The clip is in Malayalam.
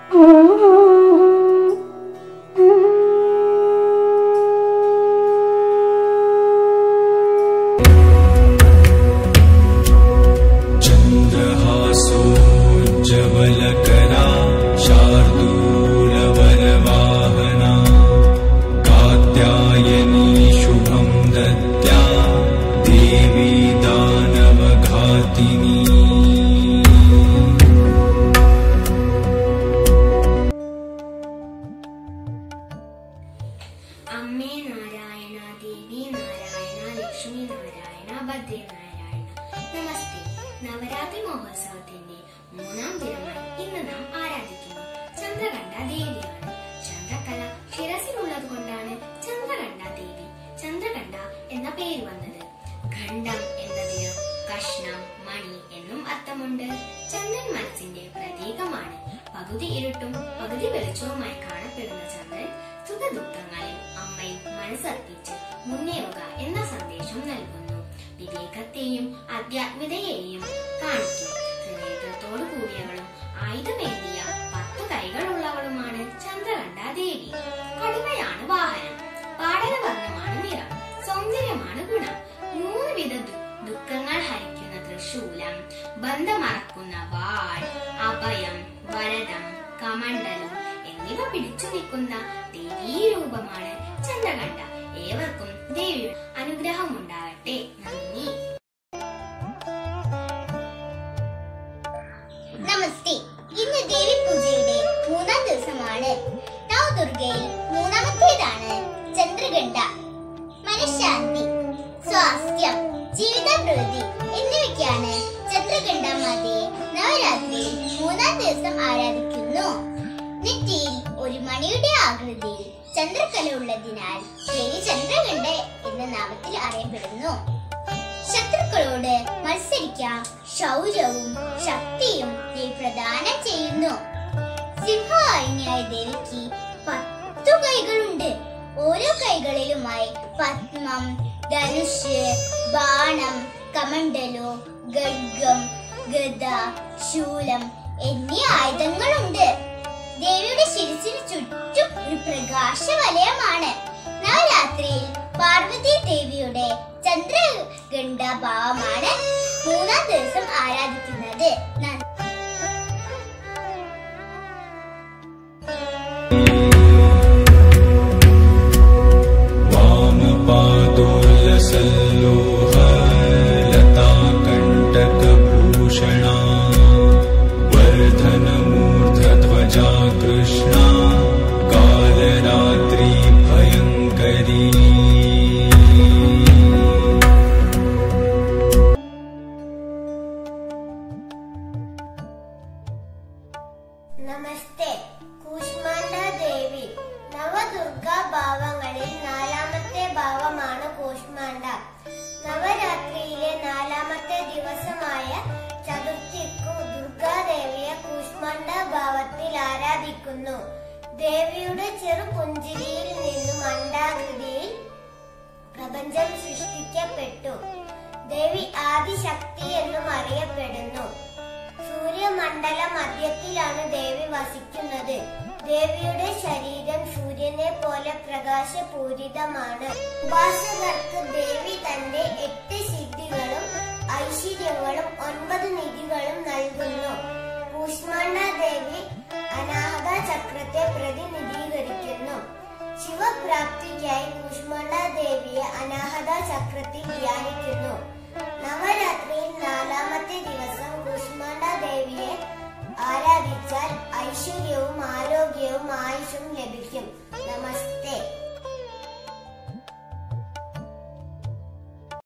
चन्द्रहासोज्जवलकरा शार्दूलवरवाहना कात्यायनी शुभं दत्त्या देवी दानवघातिनी അമ്മേ നാരായണ ദേവി നാരായണ ലക്ഷ്മി നാരായണ ഭദ്രേ നാരായണ നമസ്തേ നവരാത്രി മഹോത്സവത്തിന്റെ മൂന്നാം ദിനമായി ഇന്ന് നാം ആരാധിക്കുന്നു ചന്ദ്രകണ്ഠ ദേവിയാണ് ചന്ദ്രകല ശിരസിലുള്ളത് കൊണ്ടാണ് ചന്ദ്രകണ്ഠ ദേവി ചന്ദ്രകണ്ഠ എന്ന പേര് വന്നത് ഖണ്ഡം എന്നതിന് കഷ്ണം മണി എന്നും അർത്ഥമുണ്ട് ചന്ദ്രൻ മനസ്സിന്റെ പ്രതീകമാണ് പകുതി ഇരുട്ടും പകുതി വെളിച്ചവുമായി കാണപ്പെടുന്ന ചന്ദ്രൻ സുഖദുഃഖങ്ങളിൽ അമ്മയിൽ മനസ്സർപ്പിച്ച് മുന്നേറുക എന്ന സന്ദേശം നൽകുന്നു വിവേകത്തെയും ആധ്യാത്മികതയെയും കാണിക്കും ത്രിനേത്രത്തോടു കൂടിയവളും ആയുധമേന്തിയ പത്തു കൈകളുള്ളവളുമാണ് ചന്ദ്രകണ്ഠ ദേവി കടുവയാണ് വാഹനം പാടലവർണ്ണമാണ് നിറം സൗന്ദര്യമാണ് ഗുണം മൂന്ന് വിധ ദു- ദുഃഖങ്ങൾ ഹരിക്കുന്ന തൃശൂലം ബന്ധമറക്കുന്ന വാൾ അഭയം വരദം കമണ്ഡലം എന്നിവ പിടിച്ചു നിൽക്കുന്ന ദേവീ രൂപമാണ് ചന്ദ്രകണ്ഠ ഏവർക്കും ദേവിയുടെ അനുഗ്രഹം ഉണ്ടാകട്ടെ നന്ദി നമസ്തേ ഇന്ന് ദേവി പൂജയുടെ മൂന്നാം ദിവസമാണ് നവദുർഗയിൽ മൂന്നാമത്തേതാണ് ചന്ദ്രഗണ്ഡ മനഃശാന്തി സ്വാസ്ഥ്യം ജീവിത പ്രവൃത്തി എന്നിവയ്ക്കാണ് ചന്ദ്രഗണ്ഡ മാതയെ നവരാത്രിയിൽ മൂന്നാം ദിവസം ആരാധിക്കുന്നു നെറ്റിയിൽ ഒരു മണിയുടെ ആകൃതിയിൽ ചന്ദ്രകല ഉള്ളതിനാൽ ദേവി ചന്ദ്രഗണ്ഡ എന്ന നാമത്തിൽ അറിയപ്പെടുന്നു ശത്രുക്കളോട് മത്സരിക്കാൻ ശൗര്യവും ശക്തിയും ദേവി പ്രദാനം ചെയ്യുന്നു സിംഹവാഹിനിയായ ദേവിക്ക് പത്തു കൈകളുണ്ട് ഓരോ കൈകളിലുമായി പത്മം ധനുഷ് ബാണം കമണ്ഡലു ഗഡ്ഗം ഗദ ശൂലം എന്നീ ആയുധങ്ങളുണ്ട് ദേവിയുടെ ശിരസിന് ചുറ്റും ഒരു പ്രകാശ വലയമാണ് നവരാത്രിയിൽ പാർവതി ദേവിയുടെ ചന്ദ്രഗണ്ഡ ഭാവമാണ് മൂന്നാം ദിവസം ആരാധിക്കുന്നത് നന്ദി वामपादोलसल्लोह लताकण्टकभूषणा वर्धनमूर्धध्वजा कृष्णा कालरात्रि भयङ्करी നമസ്തേ കൂഷ്മാണ്ഡ ദേവി നവദുർഗ ഭാവങ്ങളിൽ നാലാമത്തെ ഭാവമാണ് കൂഷ്മാണ്ഡ നവരാത്രിയിലെ നാലാമത്തെ ദിവസമായ ചതുർത്ഥിക്കു ദുർഗാദേവിയെ കൂഷ്മാണ്ഡ ഭാവത്തിൽ ആരാധിക്കുന്നു ദേവിയുടെ ചെറു പുഞ്ചിരിയിൽ നിന്നും അണ്ഡാകൃതിയിൽ പ്രപഞ്ചം സൃഷ്ടിക്കപ്പെട്ടു ദേവി ആദിശക്തി എന്നും അറിയപ്പെടുന്നു സൂര്യമണ്ഡല മധ്യത്തിലാണ് ദേവി വസിക്കുന്നത് ദേവിയുടെ ശരീരം സൂര്യനെ പോലെ പ്രകാശപൂരിതമാണ് ഉപാസകർക്ക് ദേവി തന്റെ എട്ട് സിദ്ധികളും ഐശ്വര്യങ്ങളും ഒൻപത് നിധികളും നൽകുന്നു കൂഷ്മാണ്ഡ ദേവി അനാഹത ചക്രത്തെ പ്രതിനിധീകരിക്കുന്നു ശിവപ്രാപ്തിക്കായി കൂഷ്മാണ്ഡ ദേവിയെ അനാഹത ചക്രത്തിൽ ധ്യാനിക്കുന്നു നവരാത്രിയിൽ